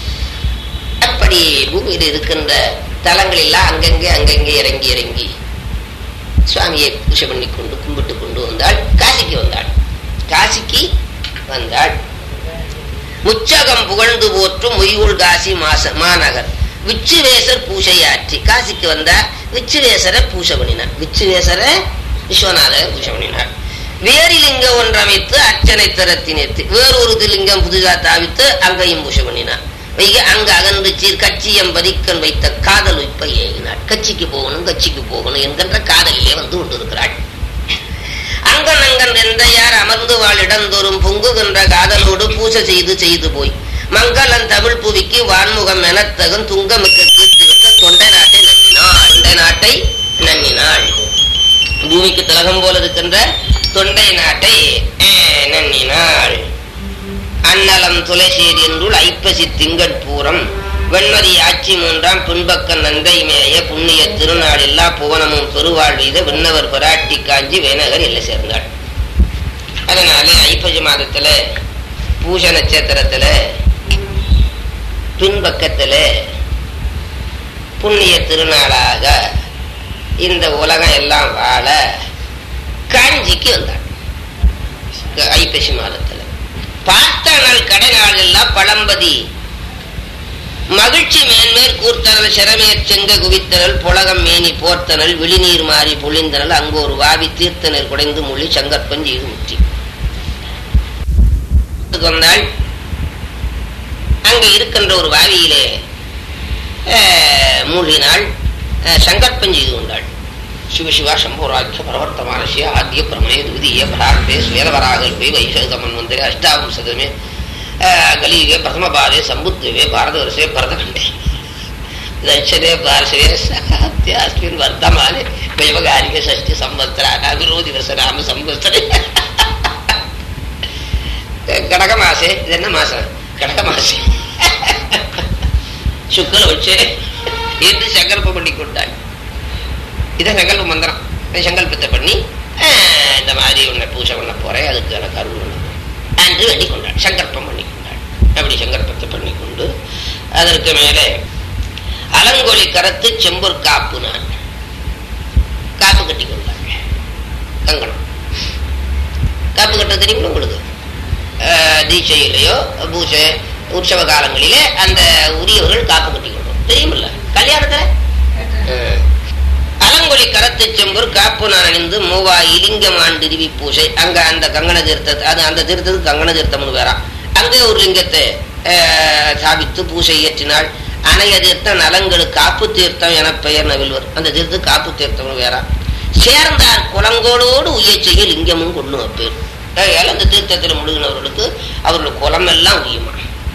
அப்படி பூமியில் இருக்கின்ற தலங்கள் எல்லாம் அங்கங்கே அங்கங்கே இறங்கி இறங்கி சுவாமியை பூஜை பண்ணி கொண்டு கும்பிட்டு கொண்டு வந்தாள் காசிக்கு வந்தாள் காசிக்கு வந்தாள் முச்சகம் புகழ்ந்து போற்றும் மொய்வுள் காசி மாச மாநகர் விச்சுவேசர் பூசையாற்றி காசிக்கு வந்தார் விச்சுவேசரை பூசை பண்ணினார் விச்சுவேசரை விஸ்வநாதர் பூஜை பண்ணினார் வேரிலிங்க ஒன்றமைத்து அர்ச்சனை தரத்தினேத்து வேறொரு லிங்கம் புதிதா தாவித்து அங்கையும் பூஜை பண்ணினார் வைக அங்க அகன்று சீர் கச்சியம் பதிக்கன் வைத்த காதல் உய்ப்ப ஏகினாள் கட்சிக்கு போகணும் கட்சிக்கு போகணும் என்கின்ற காதலிலே வந்து கொண்டிருக்கிறாள் அங்கன் அங்கன் எந்தையார் அமர்ந்து வாழ் இடந்தோறும் பொங்குகின்ற காதலோடு பூசை செய்து செய்து போய் மங்களன் தமிழ் புவிக்கு வான்முகம் எனத்தகும் துங்கமிக்க கீர்த்தி பெற்ற தொண்டை நாட்டை நன்னினாள் தொண்டை நாட்டை நன்னினாள் பூமிக்கு திலகம் போல இருக்கின்ற தொண்டை நாட்டை அஹ், நன்னினாள் அன்னலம் துளைசேரி என்றுள் ஐப்பசி திங்கட்பூரம் வெண்மதி ஆட்சி மூன்றாம் பின்பக்க நந்தை மேய புண்ணிய திருநாள் எல்லா புவனமும் பெருவாழ்வீத விண்ணவர் பிராட்டி காஞ்சி வேநகர் இல்லை சேர்ந்தாள் அதனால ஐப்பசி மாதத்துல பூச நட்சத்திரத்துல பின்பக்கத்துல புண்ணிய திருநாளாக இந்த உலகம் எல்லாம் வாழ காஞ்சிக்கு வந்தாள் ஐப்பசி மாதத்துல பார்த்த நாள் கடை நாள் எல்லாம் பழம்பதி மகிழ்ச்சி மேன்மேல் கூர்த்தனல் சிறமேற் செங்க குவித்தனல் புலகம் மேனி போர்த்தனல் விழிநீர் மாறி பொழிந்தனல் அங்கு ஒரு வாவி தீர்த்தனர் குடைந்து மொழி சங்கற்பன் செய்து முற்றி வந்தாள் அங்க இருக்கின்ற ஒரு வாவியிலே அஹ், மூழ்கினாள் அஹ், சங்கற்பம் செய்து கொண்டாள் சிவசிவா சம்போராக்கிய பிரவர்த்தமானசிய ஆத்திய பிரமணே துதிய பிரார்த்தே ஸ்வேதவராகல்பே வைசகமன் மந்திரே அஷ்டாவும் சதமே கலியுகே பிரதமபாதே சம்புத்வே பாரதவரசே பரதகண்டே दक्षिणे पार्श्वे सात्यास्मिन् वर्तमाने वैवगारिक षष्टि संवत्सराः गुरुदिवसनाम संवत्सरे கடகமாசே இது என்ன மாசம் கடகமாசே சுக்கல வச்சு என்று சங்கல்பம் பண்ணி கொண்டாள் இதை சங்கல்ப மந்திரம் இந்த சங்கல்பத்தை பண்ணி ஆஹ், இந்த மாதிரி உன்னை பூஜை பண்ண போறேன் அதுக்கு எனக்கு அருள் வேணும் என்று வேண்டி கொண்டாள் சங்கல்பம் பண்ணி கொண்டாள் அப்படி சங்கல்பத்தை பண்ணி கொண்டு அதற்கு மேலே அலங்கொலி கரத்து செம்பொர் காப்பு நான் காப்பு கட்டி கொண்டாள் கங்கணம் காப்பு கட்ட தெரியுங்களா உங்களுக்கு ஆஹ், தீட்சையிலேயோ பூஜை உற்சவ காலங்களிலே அந்த உரியவர்கள் காப்பு கட்டி கொண்டோம் தெரியுமில்ல கல்யாணத்துல ஆஹ். அலங்கொலி கரத்து செம்பூர் காப்பு நான் அணிந்து மூவா இலிங்கமான் திருவி பூசை அங்க அந்த கங்கண தீர்த்தத்தை அது அந்த தீர்த்தத்துக்கு கங்கண தீர்த்தம்னு வேறாம் அங்கே ஒரு லிங்கத்தை ஆஹ், சாபித்து பூசை இயற்றினாள் அணைய தீர்த்தம் நலங்கள் காப்பு தீர்த்தம் என பெயர் நவில்வர் அந்த தீர்த்து காப்பு தீர்த்தம்னு வேறாம் சேர்ந்தார் குலங்கோளோடு உய்ய செய்ய லிங்கமும் கொண்டு வைப்பேர் ஆகையால் அந்த தீர்த்தத்தில் முழுகினவர்களுக்கு அவர்களுடைய குலம் எல்லாம் உய்யுமா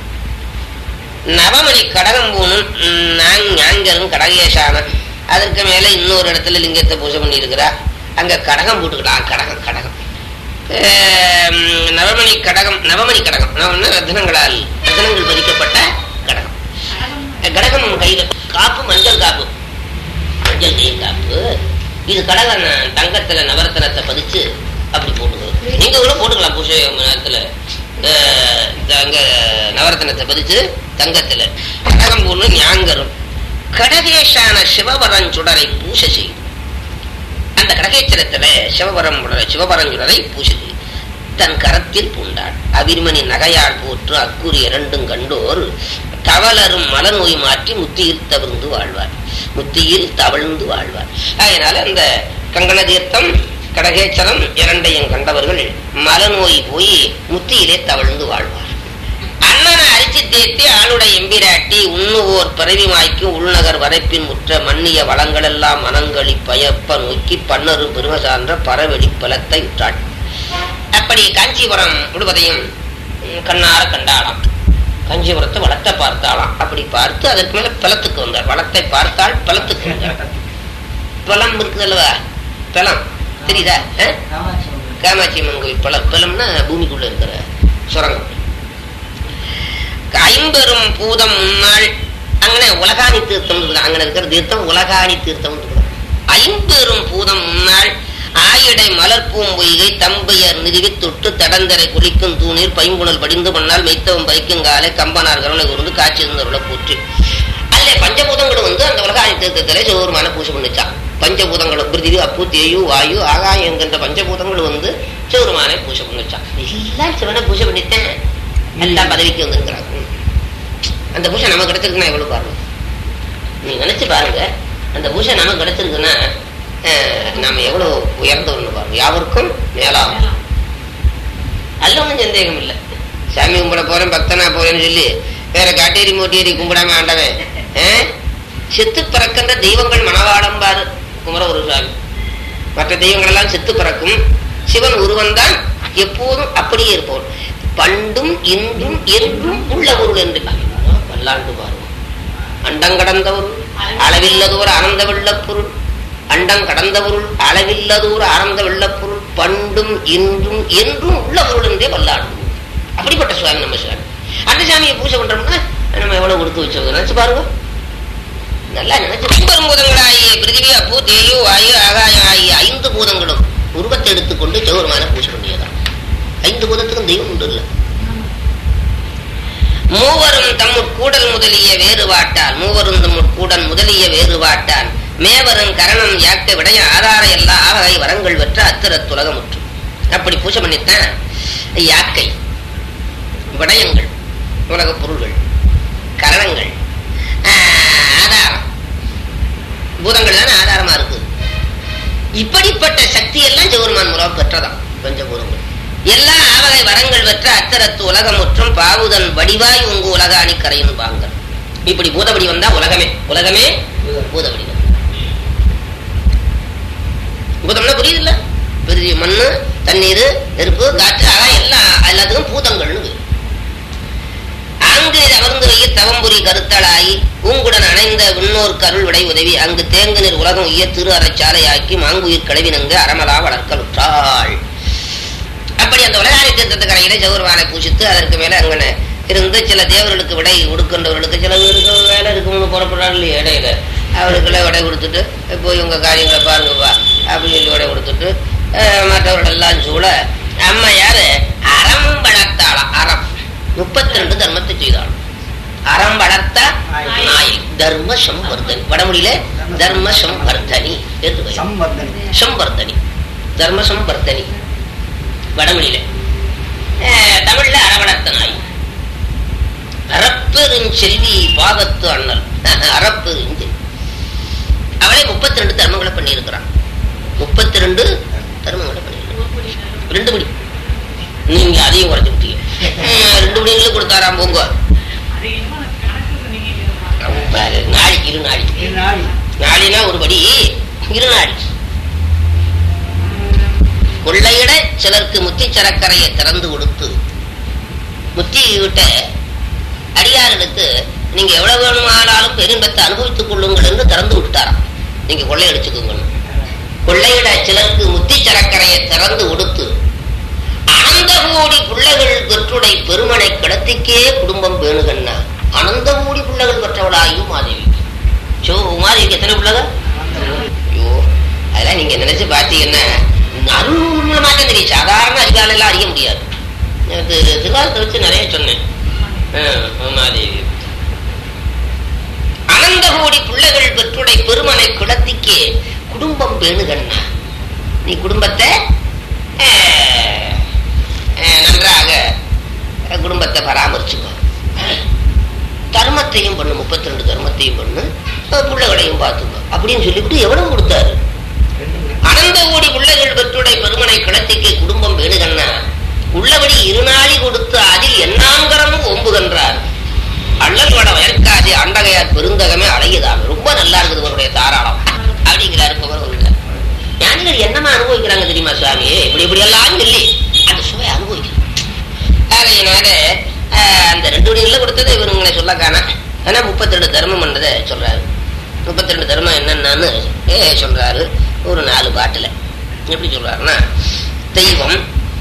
நவமணி கடகம் பூணும் நான் ஞாங்கரும் கடகேசானன் அதற்கு மேல இன்னொரு இடத்துல லிங்கத்தை பூஜை பண்ணியிருக்கிறா அங்க கடகம் போட்டுக்கலாம் கடகம் கடகம் ஆம், நவமணி கடகம் நவமணி கடகம் நவம்னா ரத்னங்களால் ரத்னங்கள் பதிக்கப்பட்ட கடகம் கடகம் கையில காப்பு மஞ்சள் காப்பு மஞ்சள் கை காப்பு இது கடகம் தங்கத்துல நவரத்தனத்தை பதிச்சு அப்படி போட்டுக்கிறது நீங்க கூட போட்டுக்கலாம் பூஜை நேரத்துல அஹ், அங்க நவரத்தனத்தை பதிச்சு தங்கத்துல கடகம் போன்னு ஞாங்கரும் கடகேஷான சிவபரன் சுடரை பூசை செய்யும் அந்த கடகேச்சரத்துல சிவபரம் சுடரை சிவபரன் சுடரை பூசை செய்யும் தன் கரத்தில் பூண்டாள் அபிர்மணி நகையாள் போற்று அக்குறி இரண்டும் கண்டோர் தவளரும் மலநோய் மாற்றி முத்தியில் தவிர்ந்து வாழ்வார் முத்தியில் தவழ்ந்து வாழ்வார் அதனால அந்த கங்கண தீர்த்தம் கடகேச்சரம் இரண்டையும் கண்டவர்கள் மலநோய் போய் முத்தியிலே தவழ்ந்து வாழ்வார் அண்ணனை அரிசி தேத்தி ஆளுடைய எம்பிராட்டி உண்ணுவோர் பிறவி மாய்க்கும் உள்நகர் வரைப்பின் முற்ற மன்னிய வளங்களெல்லாம் மனங்களி பயப்ப நோக்கி பன்னரு பெரும சான்ற பரவெளி பலத்தை உற்றாள் அப்படி காஞ்சிபுரம் முழுவதையும் ம், கண்ணார கண்டாளாம் காஞ்சிபுரத்தை வளத்தை பார்த்தாளாம் அப்படி பார்த்து அதற்கு மேல பலத்துக்கு வந்தார் வளத்தை பார்த்தால் பலத்துக்கு வந்தார் பலம் இருக்குது அல்லவா பலம் தெரியுதா அஹ்? காமாட்சி அம்மன் கோயில் பலம் பலம்னா பூமிக்குள்ள இருக்கிற சுரங்கம் ஐம்பெரும் பூதம் முன்னாள் அங்கன உலகாணி தீர்த்தம் இருக்குது அங்கன இருக்கிற தீர்த்தம் உலகாணி தீர்த்தம் இருக்குது ஐம்பெரும் பூதம் முன்னாள் ஆயிடை மலர்பூம் பொய்கை தம்பையர் நிறுவி தொட்டு தடந்தரை குளிக்கும் தூணீர் பைங்குணல் படிந்து பண்ணால் மெய்த்தவம் பைக்கும் காலை கம்பனார் கருணை கூர்ந்து காட்சி இருந்தவர்களை போற்றி அல்ல பஞ்சபூதங்களும் வந்து அந்த உலகாணி தீர்த்தத்திலே சிவபெருமான பூஜை பண்ணிச்சான் பஞ்சபூதங்களும் பிருத்திவி அப்பு தேயு வாயு ஆகாயம் என்கின்ற பஞ்சபூதங்கள் வந்து சிவபெருமானை பூஜை பண்ணிச்சான் எல்லாம் சிவனை பூஜை பண்ணிட்டேன் எல்லாம் பதவிக்கு வந்திருக்கிறாங்க அந்த பூஜை நமக்கு கிடைச்சிருக்குன்னா எவ்வளவு பாருங்க நீங்க நினைச்சு பாருங்க அந்த பூஜை நமக்கு கிடைச்சிருக்குன்னா அஹ், நாம எவ்வளவு உயர்ந்தவன்னு பாருங்க யாவருக்கும் மேலாகும் அதுல ஒன்றும் சந்தேகம் இல்லை சாமி கும்பிட போறேன் பக்தனா போறேன்னு சொல்லி வேற காட்டேரி மூட்டேரி கும்பிடாம ஆண்டவன் அஹ், செத்து பிறக்கின்ற தெய்வங்கள் மனவாடம் பாரு குமர ஒரு சாமி மற்ற தெய்வங்கள் எல்லாம் செத்து பிறக்கும் சிவன் ஒருவன் தான் எப்போதும் அப்படியே இருப்பவன் பண்டும் இன்றும் என்றும் உள்ள பொருள் என்று பல்லாண்டு பாருங்க அண்டம் கடந்தவர் அளவில்லதோர் ஆனந்த வெள்ளப் பொருள் அண்டம் கடந்த பொருள் அளவில்லதோர் ஆனந்த வெள்ளப் பொருள் பண்டும் இன்றும் என்றும் உள்ள பொருள் என்றே பல்லாண்டு அப்படிப்பட்ட சுவாமி நம்ம சுவாமி அந்த சாமியை பூஜை பண்றோம்னா நம்ம எவ்வளவு கொடுத்து வச்சோம் நினைச்சு பாருங்க நல்லா நினைச்சு ஐம்பெரும் பூதங்களாகிய பிருத்திவி அப்பு தேயு வாயு ஆகாயம் ஆகிய ஐந்து பூதங்களும் உருவத்தை எடுத்துக்கொண்டு சிவபெருமான பூஜை பண்ணியதான் ஐந்து பூதத்துக்கும் தெய்வம் உண்டு இல்லை மூவரும் தம்முட் கூடல் முதலிய வேறுபாட்டால் மூவரும் தம்முட் கூடல் முதலிய வேறுபாட்டால் மேவரும் கரணம் யாக்க விடைய ஆதார எல்லா ஆவகை வரங்கள் பெற்ற அத்திரத்துலகமுற்று அப்படி பூஜை பண்ணித்தான் யாக்கை விடயங்கள் உலகப் பொருள்கள் கரணங்கள் ஆஹ், ஆதாரம் பூதங்கள் தானே ஆதாரமா இருக்கு இப்படிப்பட்ட சக்தி எல்லாம் சிவருமான் மூலம் பெற்றதாம் பஞ்சபூதங்கள் எல்லா ஆவக பலவகை வரங்கள் பெற்ற அத்தரத்து உலகமுற்றும் பாவுதன் வடிவாய் உங்கு உலக அணிக்கரையும் பாங்க இப்படி பூத வடிவம் தான் உலகமே உலகமே பூத வடிவம் பூதம்னா புரியுது இல்ல பெரிய மண்ணு தண்ணீர் நெருப்பு காற்று அதான் எல்லாம் எல்லாத்துக்கும் பூதங்கள்னு பேரு. அங்கு அமர்ந்து வைய தவம்புரி கருத்தளாய் பூங்குடன் அணைந்த விண்ணோர் கருள் விடை உதவி அங்கு தேங்கு நீர் உலகம் உய்ய திரு அறச்சாலையாக்கி மாங்குயிர் கழிவினங்க அறமலா வளர்க்கலுற்றாள் அப்படி அந்த உலகாரி தீர்த்தத்து கரையில ஜவுர்வானை பூசித்து அதற்கு மேல அங்கன இருந்து சில தேவர்களுக்கு விடை கொடுக்கின்றவர்களுக்கு சில பேருக்கு வேலை இருக்கும்னு புறப்படுறாரு இல்லையா இடையில அவருக்கெல்லாம் விடை கொடுத்துட்டு போய் உங்க காரியங்களை பாருங்கப்பா அப்படின்னு சொல்லி விடை கொடுத்துட்டு அஹ், மற்றவர்கள் எல்லாம் சூழ அம்மா யாரு அறம் வளர்த்தாளாம் அறம் முப்பத்தி ரெண்டு தர்மத்தை செய்தாள் அறம் வளர்த்த நாய் தர்ம சம்பர்தனி வடமொழியில தர்ம சம்பர்தனி என்று பெயர். சம்பந்தன் சம்பர்தனி தர்ம சம்பர்தனி வடமொழியில அஹ், தமிழ்ல அரவணத்த நாய் அறப்பெருஞ்செல்வி பாகத்து அண்ணல் அறப்பெருஞ்செல்வி அவளே முப்பத்தி ரெண்டு தர்மங்களை பண்ணியிருக்கிறான் முப்பத்தி ரெண்டு தர்மங்களை பண்ணியிருக்கிறான் ரெண்டு மணி நீங்க அதையும் குறைச்சு விட்டீங்க அஹ், ரெண்டு மணிகளும் கொடுத்தாராம் போங்க பாரு, நாளைக்கு இரு நாளைக்கு நாடி நாளினா ஒரு படி இரு நாடி கொள்ளையிட சிலருக்கு முத்தி சரக்கரையை திறந்து கொடுத்து முத்தி விட்ட அடியார்களுக்கு நீங்க எவ்வளவு வேணுமானாலும் பெரும்பத்தை அனுபவித்துக் கொள்ளுங்கள் என்று திறந்து விட்டாராம் நீங்க கொள்ளையடிச்சுக்கோங்க கொள்ளையிட சிலருக்கு முத்தி சரக்கரையை திறந்து கொடுத்து அனந்த கோடி பிள்ளைகள் பெற்றுடை பெருமனை கிடத்திக்கே குடும்பம் பேணுகன்னா அனந்த கோடி பிள்ளைகள் பெற்றவளாயும் மாதேவி சோ உமாதேவிக்கு எத்தனை பிள்ளைகள் ஐயோ அதெல்லாம் நீங்க நினைச்சு பாத்தீங்கன்னா அருள் மூலமா தான் தெரியும் சாதாரண அதிகாலை எல்லாம் அறிய முடியாது எனக்கு திருவாரத்தை வச்சு நிறைய சொன்னேன் ஆஹ், உமாதேவி அனந்த கோடி பிள்ளைகள் பெற்றுடை பெருமனை கிடத்திக்கே குடும்பம் பேணுகண்ணா நீ குடும்பத்தை ஆஹ், ஆஹ், நன்றாக ஆஹ், குடும்பத்தை பராமரிச்சுக்கோ தர்மத்தையும் பண்ணு முப்பத்தி ரெண்டு தர்மத்தையும் பண்ணு ஆஹ், பிள்ளைகளையும் பார்த்துக்கோ அப்படின்னு சொல்லிவிட்டு எவ்வளவு கொடுத்தாரு அனந்த கோடி பிள்ளைகள் பெற்றுடை பெருமனை கிளத்திக்கு குடும்பம் வேணுகண்ணா உள்ளபடி இருநாளி கொடுத்து அதில் எண்ணாங்கரமும் ஒம்புகின்றார் அள்ளல் வட வயற்காதி அண்டகையார் பெருந்தகமே அழகியதான் ரொம்ப நல்லா இருக்குது இவருடைய தாராளம் அப்படிங்கிறாரு பகவன் ஞானிகள் என்னமா அனுபவிக்கிறாங்க தெரியுமா சுவாமி இப்படி இப்படி எல்லாம் சொல்லி அந்த சுவை அனுபவிக்கிறாங்க ஆகையினால ஆஹ், அந்த ரெண்டு மணிகளில் கொடுத்ததை இவருங்களை சொல்ல காண ஆனா முப்பத்தி ரெண்டு தர்மம் பண்ணதை சொல்றாரு முப்பத்தி ரெண்டு தர்மம் என்னென்னு ஏ சொல்றாரு ஒரு நாலு பாட்டுல எப்படி சொல்றாருன்னா தெய்வம்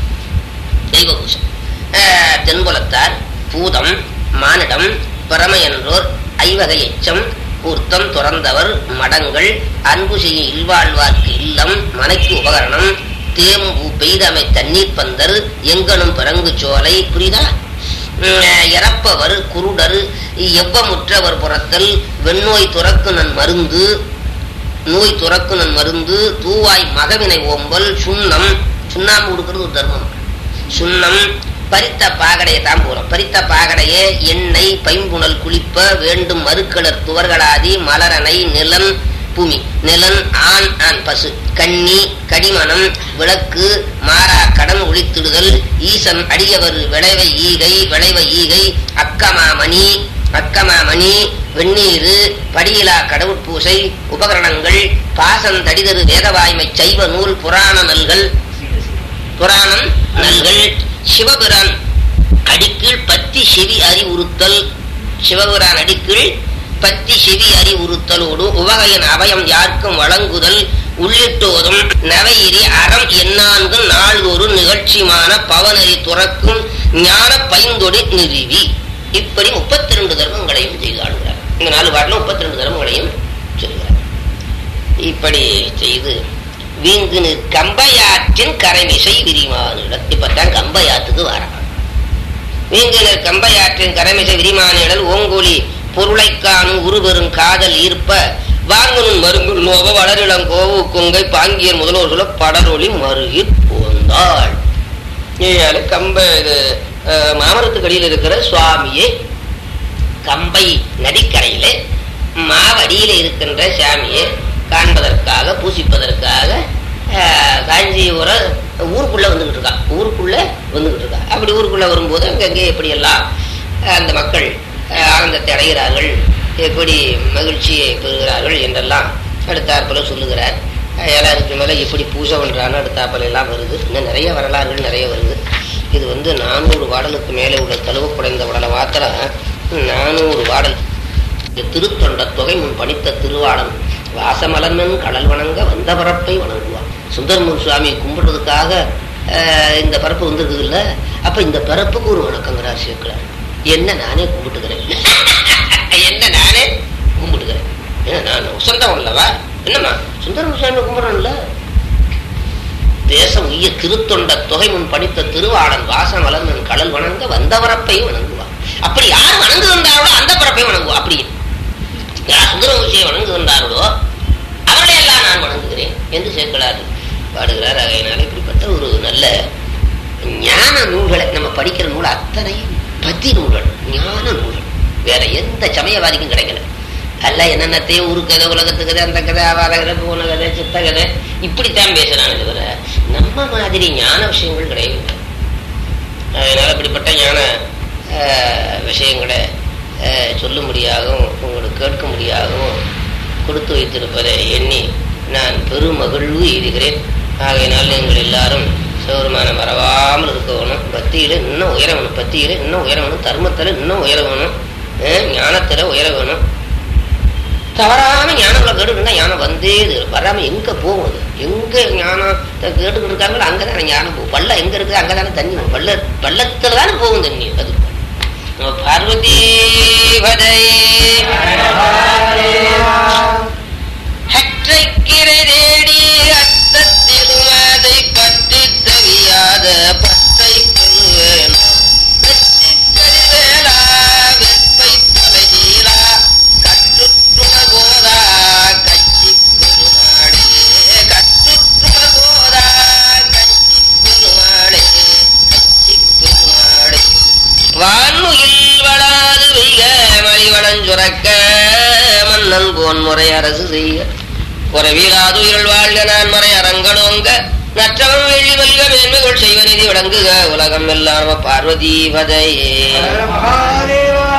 தெய்வ பூசம் ஆஹ், தென்புலத்தார் பூதம் மானிடம் பரமையன்றோர் ஐவகை எச்சம் கூர்த்தம் துறந்தவர் மடங்கள் அன்பு செய்யும் இல்வாழ்வார்க்கு இல்லம் மனைக்கு உபகரணம் தேம்பு பெய்தமை தண்ணீர் பந்தர் எங்கனும் பரங்கு சோலை புரியுதா உம், இறப்பவர் குருடர் எவ்வமுற்றவர் புறத்தல் வெண்ணோய் துறக்கு நன் மருந்து நோய் துறக்கு நன் மருந்து தூவாய் மகவினை ஓம்பல் சுண்ணம் சுண்ணாம்பு கொடுக்கிறது ஒரு தர்மம் சுண்ணம் பரித்த பாகடையை தான் போறோம் பரித்த பாகடையே எண்ணெய் பைம்புணல் குளிப்ப வேண்டும் மறுக்களர் துவர்களாதி மலரனை நிலன் பூமி நிலன் ஆண் ஆண் பசு கன்னி கடிமணம் விளக்கு மாறா கடன் ஒழித்திடுதல் ஈசன் அடியவர் விளைவை ஈகை விளைவை ஈகை அக்கமாமணி அக்கமாமணி வெந்நீரு படியிலா கடவுட்பூசை உபகரணங்கள் பாசம் தடிதரு வேதவாய்மை சைவ நூல் புராண நல்கள் புராணம் நல்கள் சிவபிரான் அடிக்கீழ் பத்தி செவி அறிவுறுத்தல் சிவபிரான் அடிக்கீழ் பத்தி செவி அறிவுறுத்தலோடு உவகையின் அபயம் யாருக்கும் வழங்குதல் உள்ளிட்டோதும் நவையிரி அறம் எண்ணான்கு நாள்தொரு நிகழ்ச்சிமான பவனரி துறக்கும் ஞான பைந்தொடி நிறுவி இப்படி முப்பத்தி ரெண்டு தர்மங்களையும் செய்தாடுகிறார் இந்த நாலு பாட்டில் முப்பத்தி ரெண்டு தர்மங்களையும் சொல்கிறார் இப்படி செய்து வீங்கு நிற் கம்பையாற்றின் கரைமிசை விரிமானிடல் இப்பதான் கம்பையாத்துக்கு வரான் வீங்கு நிற் கம்பையாற்றின் கரைமிசை விரிமானிடல் ஓங்கோலி பொருளை காணும் உருபெரும் காதல் ஈர்ப்ப வாங்குனும் மருங்கு நோவ வளரிளம் கோவு கொங்கை பாங்கியர் முதல்வர் சொல்ல படரொளி மருகி போந்தாள் ஏழு கம்ப இது அஹ், மாமரத்துக்கடியில் இருக்கிற சுவாமியே கம்பை நதிக்கரையிலே மாவடியில இருக்கின்ற சாமியை காண்பதற்காக பூசிப்பதற்காக அஹ், காஞ்சிபுரம் ஊருக்குள்ள வந்துகிட்டு இருக்கா ஊருக்குள்ள வந்துகிட்டு இருக்கா அப்படி ஊருக்குள்ள வரும்போது அங்கங்கே எப்படியெல்லாம் அஹ், அந்த மக்கள் அஹ், ஆனந்தத்தை அடைகிறார்கள் எப்படி மகிழ்ச்சியை பெறுகிறார்கள் என்றெல்லாம் அடுத்தாற்போல சொல்லுகிறார் அஹ், அதுக்கு மேலே எப்படி பூஜை பண்றான்னு அடுத்தாற்போல எல்லாம் வருது இன்னும் நிறைய வரலாறுகள் நிறைய வருது இது வந்து நானூறு பாடலுக்கு மேலே உள்ள தழுவ குறைந்த பாடலை மாத்திரம் நானூறு பாடல் இந்த திருத்தொண்ட தொகை முன் பணித்த திருவாளன் வாசமலர்மன் கடல் வணங்க வந்த பரப்பை வணங்குவான் சுந்தரமூர் சுவாமி கும்பிடுறதுக்காக அஹ், இந்த பரப்பு வந்திருக்குது இல்ல அப்ப இந்த பரப்புக்கு ஒரு வணக்கங்கிறார் சேர்க்கிறார் என்ன நானே கும்பிட்டுக்கிறேன் என்ன நானே கும்பிட்டுக்கிறேன் ஏன்னா நான் சொந்தம் இல்லவா என்னம்மா சுந்தரமூர் சுவாமி கும்பிடுறேன்ல தேசம் உய்ய திருத்தொண்ட தொகை முன் படித்த திருவாளன் வாசம் வளர்ந்தன் கடல் வணங்க வந்த பரப்பை வணங்குவான் அப்படி யார் வணங்குகின்றார்களோ அந்த பரப்பை வணங்குவா அப்படி யார் சுந்தரமூர்த்தியை வணங்குகின்றார்களோ அவர்களை எல்லாம் நான் வணங்குகிறேன் என்று சேர்க்கிறார் பாடுகிறார் ஆகையினால இப்படிப்பட்ட ஒரு நல்ல ஞான நூல்களை நம்ம படிக்கிற நூல் அத்தனையும் பத்தி நூல்கள் ஞான நூல்கள் வேற எந்த சமயவாதிக்கும் கிடைக்கல அல்ல என்னென்னத்தையும் ஊரு கதை உலகத்து கதை அந்த கதை அவாத கதை பூன கதை சித்த கதை இப்படித்தான் பேசுறாங்க தவிர நம்ம மாதிரி ஞான விஷயங்கள் கிடையாது அதனால இப்படிப்பட்ட ஞான அஹ், விஷயங்களை அஹ், சொல்லும்படியாகவும் உங்களுக்கு கேட்கும்படியாகவும் கொடுத்து வைத்திருப்பதை எண்ணி நான் பெரும் மகிழ்வு எய்துகிறேன் ஆகையினால் நீங்கள் எல்லாரும் சிவருமான மறவாமல் இருக்க வேணும் பக்தியில இன்னும் உயர வேணும் பக்தியில இன்னும் உயர வேணும் தர்மத்தில் இன்னும் உயர வேணும் அஹ், ஞானத்துல உயர வேணும் தவறாம ஞானங்களை கேட்டுக்கிட்டா ஞானம் வந்தே தீரும். வராம எங்க போகும் அது எங்க ஞானத்தை கேட்டுக்கிட்டு இருக்காங்களோ அங்கதானே ஞானம் போகும் பள்ளம் எங்க இருக்குது அங்கதானே தண்ணி போகும் பள்ள பள்ளத்துல தானே போகும் தண்ணி அது நம்ம பார்வதி பதை ஹற்றைக்கிரை தேடி அத்தத்திலும் அதை பற்றி தவியாத பற்றை பெறுவேனோ வெற்றிக்கரிவேலா வெப்பை தொலைதீரா கற்றுற்றுண போதா கட்சி பெருமாளே கற்றுற்றுண போதா கட்சி பெருமாளே கட்சி பெருமாளே வான்முகில் வளாது வெய்க மலிவளம் சுரக்க மன்னன் போன் முறை அரசு செய்க குறவீராதுயிர்கள் வாழ்க நான் மறை அரங்கடோங்க நற்றவம் வெள்ளி மல்க மேன்மைகள் செய்வ நிதி விளங்குக உலகம் எல்லாம் பார்வதி பதையே மகாதேவா